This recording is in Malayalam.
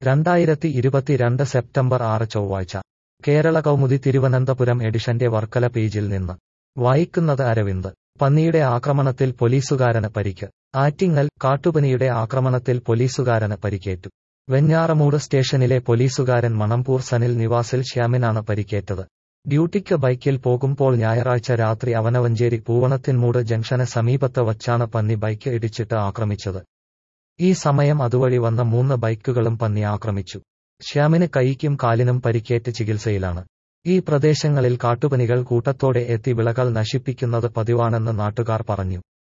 രണ്ടായിരത്തി ഇരുപത്തിരണ്ട് സെപ്റ്റംബർ ആറ് ചൊവ്വാഴ്ച കേരള കൗമുദി തിരുവനന്തപുരം എഡിഷന്റെ വർക്കല പേജിൽ നിന്ന് വായിക്കുന്നത് അരവിന്ദ് പന്നിയുടെ ആക്രമണത്തിൽ പോലീസുകാരന് പരിക്ക് ആറ്റിങ്ങൽ കാട്ടുപനിയുടെ ആക്രമണത്തിൽ പോലീസുകാരന് പരിക്കേറ്റു വെഞ്ഞാറമൂട് സ്റ്റേഷനിലെ പോലീസുകാരൻ മണമ്പൂർ സനിൽ നിവാസിൽ ശ്യാമിനാണ് പരിക്കേറ്റത് ഡ്യൂട്ടിക്ക് ബൈക്കിൽ പോകുമ്പോൾ ഞായറാഴ്ച രാത്രി അവനവഞ്ചേരി പൂവണത്തിൻമൂട് ജംഗ്ഷന് സമീപത്ത് വച്ചാണ് പന്നി ബൈക്ക് ഇടിച്ചിട്ട് ആക്രമിച്ചത് ഈ സമയം അതുവഴി വന്ന മൂന്ന് ബൈക്കുകളും പന്നി ആക്രമിച്ചു ശ്യാമിന് കൈക്കും കാലിനും പരിക്കേറ്റ് ചികിത്സയിലാണ് ഈ പ്രദേശങ്ങളിൽ കാട്ടുപനികൾ കൂട്ടത്തോടെ എത്തി വിളകൾ നശിപ്പിക്കുന്നത് പതിവാണെന്ന് നാട്ടുകാർ പറഞ്ഞു